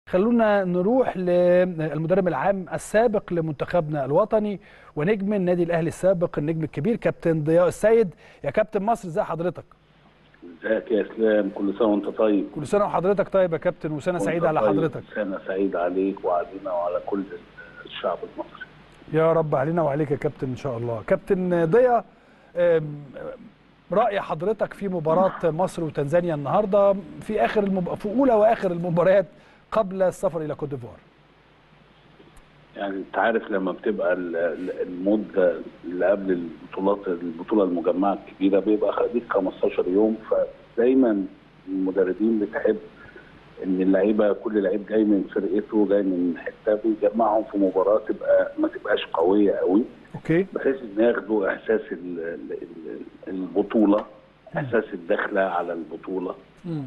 خلونا نروح للمدرب العام السابق لمنتخبنا الوطني ونجم النادي الاهلي السابق النجم الكبير كابتن ضياء السيد يا كابتن مصر ازي حضرتك ازيك يا اسلام كل سنه وانت طيب كل سنه وحضرتك طيب يا كابتن وسنه وانت سعيده على طيب. حضرتك سنه سعيده عليك وعلينا وعلى كل الشعب المصري يا رب علينا وعليك يا كابتن ان شاء الله كابتن ضياء أم، راي حضرتك في مباراه مصر وتنزانيا النهارده في اخر المب... في اولى واخر المباريات قبل السفر الى كوت ديفوار يعني انت عارف لما بتبقى ال- ال- المده اللي قبل البطولات البطوله المجمعه الكبيره بيبقى خديك 15 يوم فدايما المدربين بتحب ان اللعيبه كل لعيب جاي من فرقته جاي من حته بيجمعهم في مباراه تبقى ما تبقاش قويه قوي اوكي بحيث ان ياخدوا احساس ال- ال- ال- البطوله احساس الدخله على البطوله مم.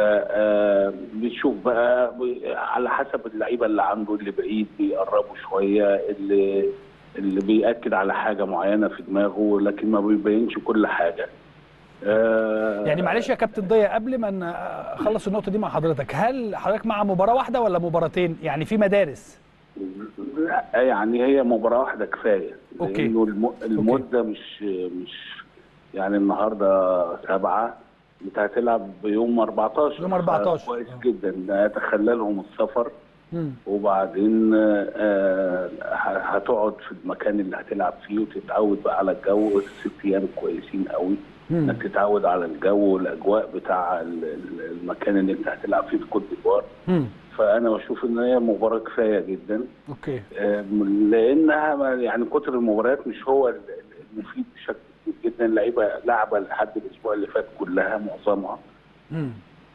فبنشوف بقى ب- على حسب اللعيبه اللي عنده اللي بعيد بيقربوا شويه اللي اللي بيأكد على حاجه معينه في دماغه لكن ما بيبينش كل حاجه آه، يعني معلش يا كابتن ضياء قبل ما ن- اخلص النقطه دي مع حضرتك هل حضرتك مع مباراه واحده ولا مباراتين يعني في مدارس لا يعني هي مباراه واحده كفايه أوكي. لانه الم- المده مش مش يعني النهارده سبعه انت هتلعب بيوم 14 يوم 14. كويس آه. جدا ده يتخللهم السفر مم. وبعدين آه، ه- هتقعد في المكان اللي هتلعب فيه وتتعود بقى على الجو الست ايام كويسين قوي مم. انك تتعود على الجو والاجواء بتاع ال- ال- المكان اللي انت هتلعب فيه في كوت ديفوار مم. فانا بشوف ان هي مباراه كفايه جدا اوكي آه، لانها ما- يعني كتر المباريات مش هو ال- ال- المفيد بشكل كبير جدا اللعيبه لعبه لحد الاسبوع اللي فات كلها معظمها مم.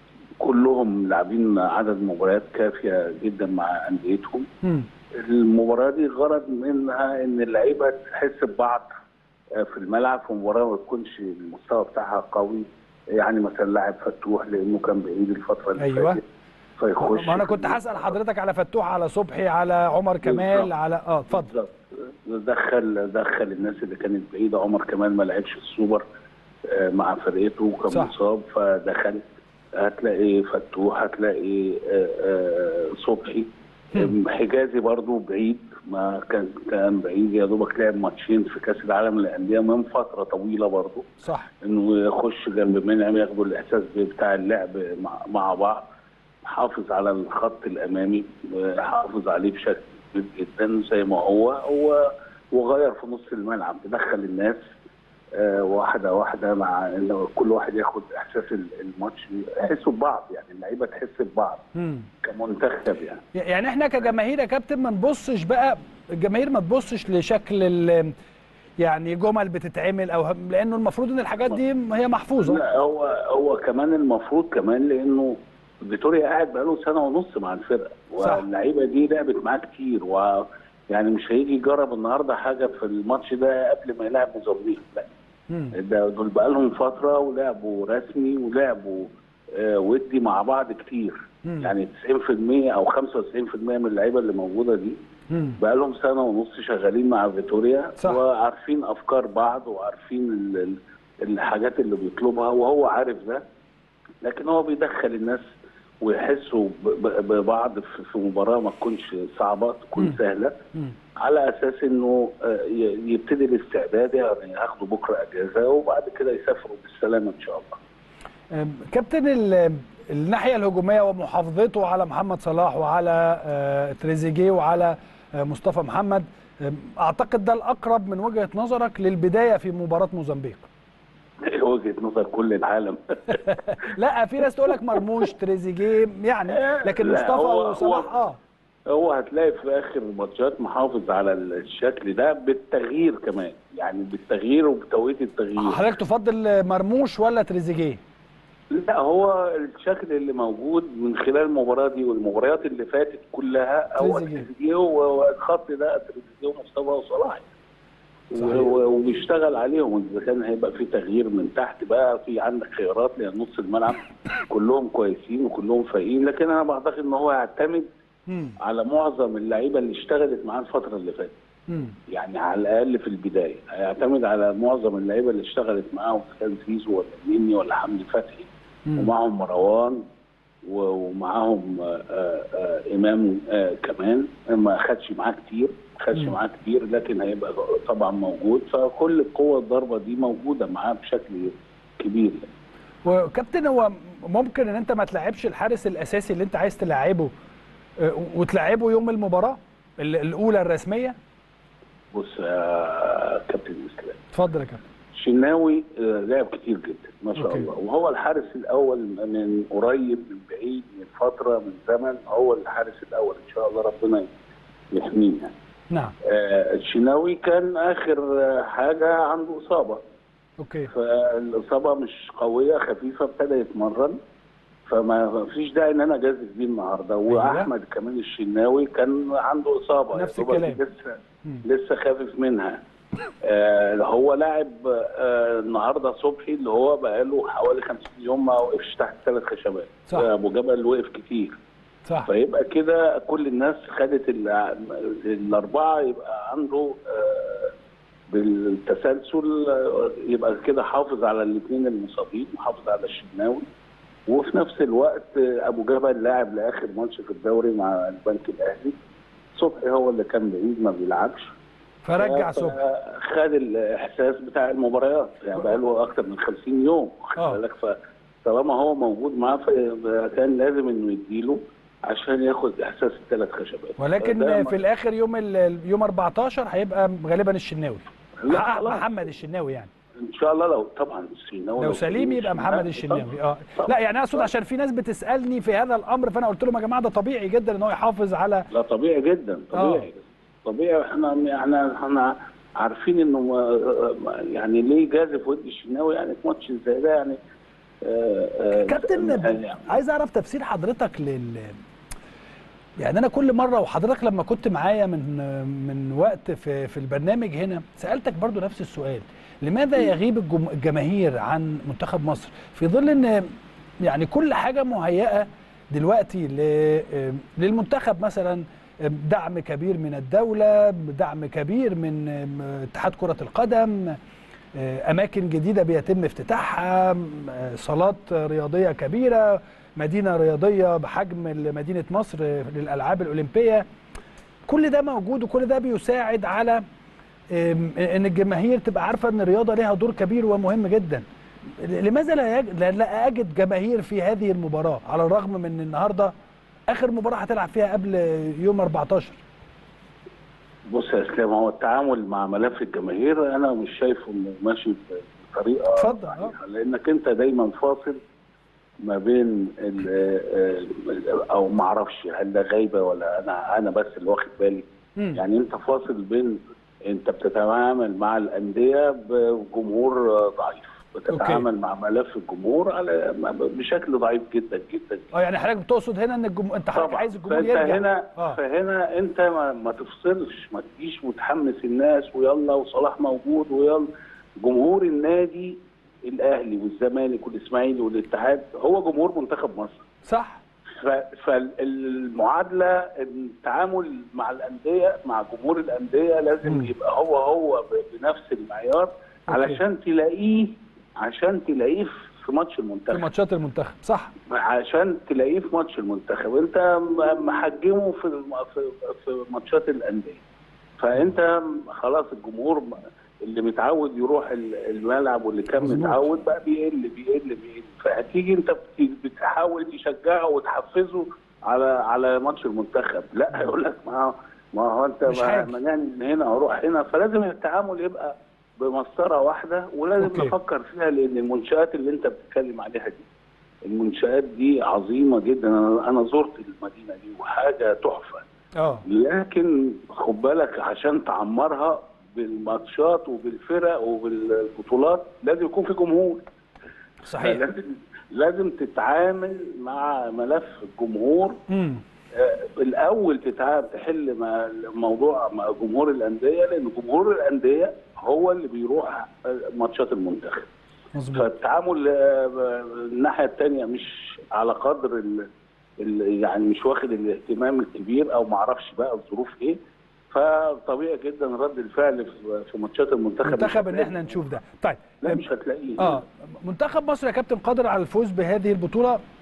كلهم لاعبين عدد مباريات كافيه جدا مع انديتهم مم. المباراه دي غرض منها ان اللعيبه تحس ببعض آه، في الملعب في مباراه ما تكونش المستوى بتاعها قوي يعني مثلا لاعب فتوح لانه كان بعيد الفتره اللي أيوة. فاتت فيخش ما انا كنت هسال حضرتك على فتوح على صبحي على عمر كمال بالظبط. على اه اتفضل بالظبط دخل دخل الناس اللي كانت بعيده عمر كمال ما لعبش السوبر آه، مع فرقته وكان صح. مصاب فدخل هتلاقي فتوح هتلاقي آه، آه، صبحي هم. حجازي برضو بعيد ما كان كان بعيد يا دوبك لعب ماتشين في كاس العالم للانديه من فتره طويله برضو صح انه يخش جنب منعم ياخدوا الاحساس بتاع اللعب مع, مع بعض حافظ على الخط الامامي حافظ عليه بشكل كبير جدا زي ما هو هو وغير في نص الملعب دخل الناس آه، واحده واحده مع إن كل واحد ياخد احساس ال- الماتش يحسوا ببعض يعني اللعيبه تحس ببعض مم. كمنتخب يعني يعني احنا كجماهير يا كابتن ما نبصش بقى الجماهير ما تبصش لشكل ال يعني جمل بتتعمل او هم- لانه المفروض ان الحاجات دي هي محفوظه لا هو هو كمان المفروض كمان لانه فيتوريا قاعد بقاله سنه ونص مع الفرقه صح. واللعيبه دي لعبت معاه كتير و يعني مش هيجي يجرب النهارده حاجه في الماتش ده قبل ما يلعب موزمبيق لا مم. ده دول بقالهم فتره ولعبوا رسمي ولعبوا آه ودي مع بعض كتير مم. يعني 90% او 95% من اللعيبه اللي موجوده دي مم. بقالهم سنه ونص شغالين مع فيتوريا صح. وعارفين افكار بعض وعارفين ال- ال- الحاجات اللي بيطلبها وهو عارف ده لكن هو بيدخل الناس ويحسوا ب- ب- ببعض في في مباراه ما تكونش صعبه تكون مم. سهله مم. على اساس انه آه، ي- يبتدي الاستعداد يعني ياخدوا بكره اجازه وبعد كده يسافروا بالسلامه ان شاء الله أم، كابتن ال- الناحيه الهجوميه ومحافظته على محمد صلاح وعلى آه، تريزيجيه وعلى آه، مصطفى محمد أم، اعتقد ده الاقرب من وجهه نظرك للبدايه في مباراه موزمبيق وجهه نظر كل العالم لا في ناس تقول لك مرموش تريزيجيه يعني لكن لا، مصطفى هو- وصلاح هو- اه هو هتلاقي في اخر الماتشات محافظ على الشكل ده بالتغيير كمان يعني بالتغيير وبتوقيت التغيير حضرتك تفضل مرموش ولا تريزيجيه لا هو الشكل اللي موجود من خلال المباراه دي والمباريات اللي فاتت كلها هو تريزيجيه. تريزيجيه والخط ده تريزيجيه ومصطفى وصلاح صحيح. و- و- وبيشتغل عليهم اذا كان هيبقى في تغيير من تحت بقى في عندك خيارات لان نص الملعب كلهم كويسين وكلهم فايقين لكن انا بعتقد ان هو يعتمد مم. على معظم اللعيبه اللي اشتغلت معاه الفتره اللي فاتت مم. يعني على الاقل في البدايه هيعتمد على معظم اللعيبه اللي اشتغلت معاهم كان زيزو ولا مني ولا حمدي فتحي مم. ومعهم مروان و- ومعاهم آه، آه، آه، امام آه، كمان ما خدش معاه كتير ما خدش مم. معاه كتير لكن هيبقى طبعا موجود فكل القوه الضربه دي موجوده معاه بشكل كبير وكابتن هو ممكن ان انت ما تلعبش الحارس الاساسي اللي انت عايز تلعبه آه، وتلعبه يوم المباراه ال- الاولى الرسميه بص يا كابتن اسلام اتفضل يا كابتن شناوي آه، لعب كتير جدا ما شاء أوكي. الله وهو الحارس الاول من قريب من بعيد من فتره من زمن هو الحارس الاول ان شاء الله ربنا يحميه يعني. نعم آه، الشناوي كان اخر آه، حاجه عنده اصابه اوكي فالاصابه مش قويه خفيفه ابتدى يتمرن فما فيش داعي ان انا اجازف بيه النهارده واحمد كمان الشناوي كان عنده اصابه نفس يا دوبك الكلام. لسه مم. لسه خافف منها آه هو لاعب آه النهارده صبحي اللي هو بقاله حوالي 50 يوم ما وقفش تحت ثلاث خشبات صح. آه، ابو جبل وقف كتير صح فيبقى كده كل الناس خدت ال- الاربعه يبقى عنده آه، بالتسلسل آه، يبقى كده حافظ على الاثنين المصابين وحافظ على الشناوي وفي نفس الوقت آه، ابو جبل لاعب لاخر ماتش في الدوري مع البنك الاهلي صبحي هو اللي كان بعيد ما بيلعبش فرجع ف- صبحي خد الاحساس بتاع المباريات يعني بقى له اكتر من 50 يوم آه. خد بالك فطالما هو موجود معاه فكان لازم انه يديله عشان ياخد احساس الثلاث خشبات فده ولكن ما- في الاخر يوم ال- يوم 14 هيبقى غالبا الشناوي لا حق خلاص. محمد الشناوي يعني ان شاء الله لو طبعا الشناوي لو سليم يبقى محمد الشناوي اه لا يعني اقصد عشان في ناس بتسالني في هذا الامر فانا قلت لهم يا جماعه ده طبيعي جدا ان هو يحافظ على لا طبيعي جدا طبيعي طبيعي احنا يعني احنا عارفين انه ما- يعني ليه جازف ودي الشناوي يعني في ماتش زي ده يعني آه، آه، كابتن يعني عايز اعرف تفسير حضرتك لل يعني انا كل مره وحضرتك لما كنت معايا من من وقت في في البرنامج هنا سالتك برضو نفس السؤال لماذا يغيب الجم- الجماهير عن منتخب مصر في ظل ان يعني كل حاجه مهيئه دلوقتي ل- للمنتخب مثلا دعم كبير من الدوله دعم كبير من اتحاد كره القدم اماكن جديده بيتم افتتاحها صالات رياضيه كبيره مدينه رياضيه بحجم مدينه مصر للالعاب الاولمبيه كل ده موجود وكل ده بيساعد على أم، ان الجماهير تبقى عارفه ان الرياضه ليها دور كبير ومهم جدا لماذا لا يج- لا- لا اجد جماهير في هذه المباراه على الرغم من ان النهارده اخر مباراه هتلعب فيها قبل يوم 14 بص يا اسلام هو التعامل مع ملف الجماهير انا مش شايفه انه ماشي بطريقه اتفضل، اه. صحيحة، لانك انت دايما فاصل ما بين ال- آه، او ما اعرفش هل ده غايبه ولا انا انا بس اللي واخد بالي مم. يعني انت فاصل بين انت بتتعامل مع الانديه بجمهور آه، ضعيف بتتعامل مع ملف الجمهور على بشكل ضعيف جدا جدا اه يعني حضرتك بتقصد هنا ان الجمهور انت حضرتك طبعا عايز الجمهور فانت يرجع هنا اه فهنا انت ما, ما تفصلش ما تجيش وتحمس الناس ويلا وصلاح موجود ويلا جمهور النادي الاهلي والزمالك والاسماعيلي والاتحاد هو جمهور منتخب مصر صح ف- فالمعادله التعامل مع الانديه مع جمهور الانديه لازم مم. يبقى هو هو ب- بنفس المعيار علشان تلاقيه عشان تلاقيه في ماتش في المنتخب ماتشات المنتخب صح عشان تلاقيه في ماتش المنتخب انت م- محجمه في الم- في, في ماتشات الانديه فانت خلاص الجمهور م- اللي متعود يروح ال- الملعب واللي كان مظبوط. متعود بقى بيقل بيقل بيقل فهتيجي انت بت- بتحاول تشجعه وتحفزه على على ماتش المنتخب لا هيقول لك ما ما هو انت مش ما حاجة. ما نعمل من هنا اروح هنا فلازم التعامل يبقى بمسطره واحده ولازم أوكي. نفكر فيها لان المنشات اللي انت بتتكلم عليها دي المنشآت دي عظيمة جدا أنا أنا زرت المدينة دي وحاجة تحفة اه لكن خد بالك عشان تعمرها بالماتشات وبالفرق وبالبطولات لازم يكون في جمهور صحيح لازم لازم تتعامل مع ملف الجمهور امم آه، الاول تتعامل تحل مع الموضوع مع جمهور الانديه لان جمهور الانديه هو اللي بيروح آه، ماتشات المنتخب مظبوط فالتعامل آه، الناحيه الثانيه مش على قدر ال ال يعني مش واخد الاهتمام الكبير او ما اعرفش بقى الظروف ايه فطبيعي جدا رد الفعل في- في ماتشات المنتخب منتخب مش ان احنا نشوف ده طيب لا مش هتلاقيه اه منتخب مصر يا كابتن قادر على الفوز بهذه البطوله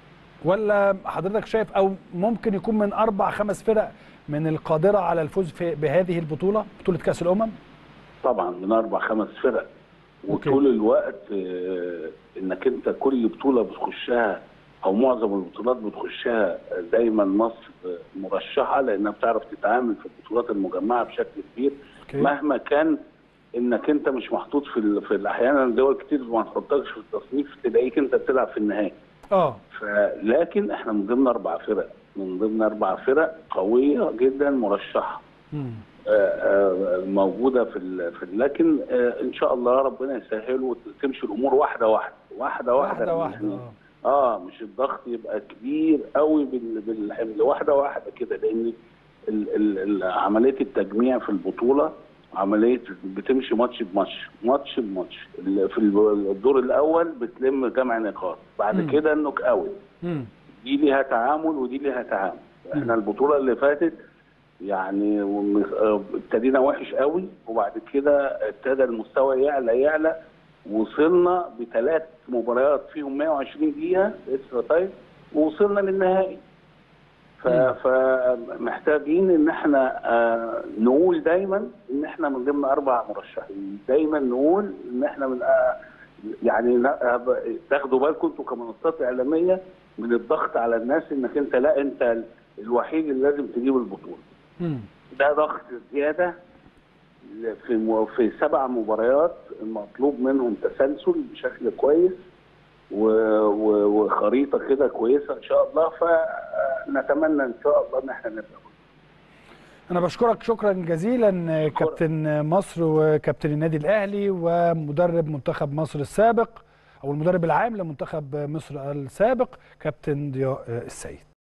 ولا حضرتك شايف او ممكن يكون من اربع خمس فرق من القادره على الفوز في بهذه البطوله بطوله كاس الامم طبعا من اربع خمس فرق أوكي. وطول الوقت آه، انك انت كل بطوله بتخشها او معظم البطولات بتخشها دايما مصر آه، مرشحه لانها بتعرف تتعامل في البطولات المجمعه بشكل كبير أوكي. مهما كان انك انت مش محطوط في ال- في ال- احيانا دول كتير ما تحطكش في التصنيف تلاقيك انت بتلعب في النهائي اه فلكن احنا من ضمن اربع فرق من ضمن اربع فرق قويه جدا مرشحه مم. آه، آه، موجوده في ال... في ال... لكن آه، ان شاء الله ربنا يسهل وتمشي الامور واحده واحده واحده واحده واحده واحده يعني اه اه مش الضغط يبقى كبير قوي بال... بالحمل واحده واحده كده لان ال... ال... ال... عمليه التجميع في البطوله عمليه بتمشي ماتش بماتش ماتش بماتش ال- في الدور الاول بتلم جمع نقاط بعد مم. كده النوك اوت مم. دي ليها تعامل ودي ليها تعامل احنا البطوله اللي فاتت يعني وم- آه، ابتدينا وحش قوي وبعد كده ابتدى المستوى يعلى يعلى وصلنا بثلاث مباريات فيهم 120 دقيقه اكسترا تايم ووصلنا للنهائي ف- مم. فمحتاجين ان احنا آه، نقول دايما ان احنا من ضمن اربع مرشحين دايما نقول ان احنا من آه، يعني لا- آه، تاخدوا بالكم انتوا كمنصات اعلاميه من الضغط على الناس انك انت لا انت الوحيد اللي لازم تجيب البطوله مم. ده ضغط زياده في م- في سبع مباريات المطلوب منهم تسلسل بشكل كويس و- و- وخريطه كده كويسه ان شاء الله فنتمنى ان شاء الله ان احنا نبقى انا بشكرك شكرا جزيلا كابتن مصر وكابتن النادي الاهلي ومدرب منتخب مصر السابق او المدرب العام لمنتخب مصر السابق كابتن ضياء السيد